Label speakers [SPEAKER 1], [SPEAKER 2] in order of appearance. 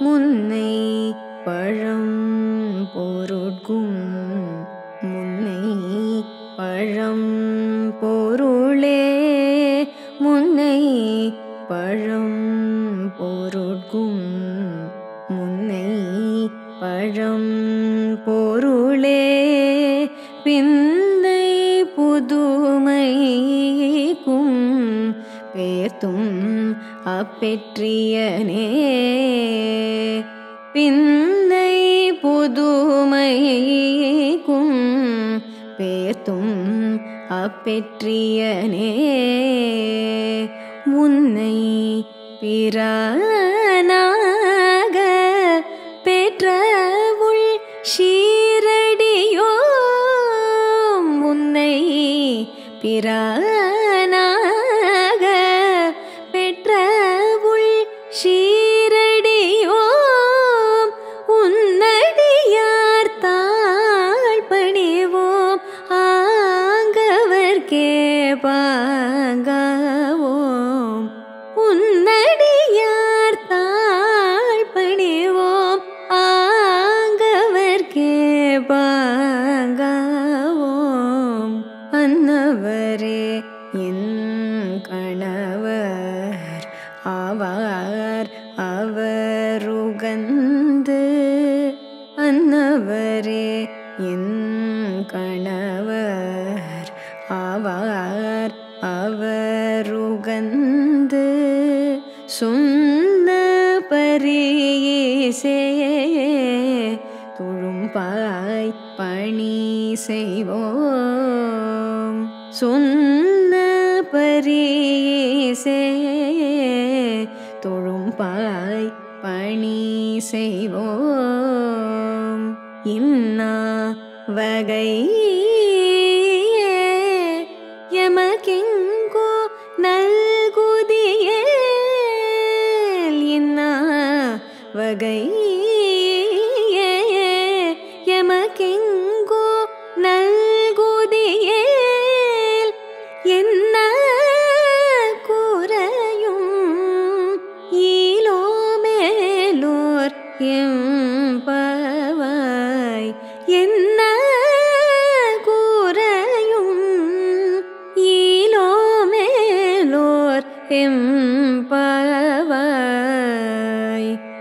[SPEAKER 1] முன்னை பழம் பொருட்கும் முன்னை பழம் பொருளே முன்னை பழம் பொருட்கும் முன்னை பழம் பொருளே பின்னை புதுமைக்கும் பேர்த்தும் அப்பெற்றியனே பின்னை புதுமைக்கும் பேர்த்தும் அப்பெற்றியனே முன்னை பிறானாக பெற்ற உள் ஷீரடியோ முன்னை பிறானாக பெற்ற உள் ஷீரடியோ உன்னடியார் தாழ் பணிவோம் ஆங்கவர்க்கே பாங்காவோம் உன்னடியார் தாழ் பணிவோம் ஆங்கவர்க்கே பாங்காவோம் அன்னவரே என் கணவர் ஆவார் அவருகந்து அன்னவரே என் கணவர் ஆவார் அவருகந்து சொன்ன பரியேசே துழும்பாய் பணி செய்வோம் சொன்ன பரியேசே தொழும்பாய் பணி செய்வோம் இன்னா வகை எமக்கெங்கோ நல்குதியேல் இன்னா வகை எமக்கெங்கோ நல்குதியேல் என்ன கூறையும் ஈலோ மேலோர் எம்பவாய் என்ன கூறையும் ஈலோ மேலோர் எம்பவாய்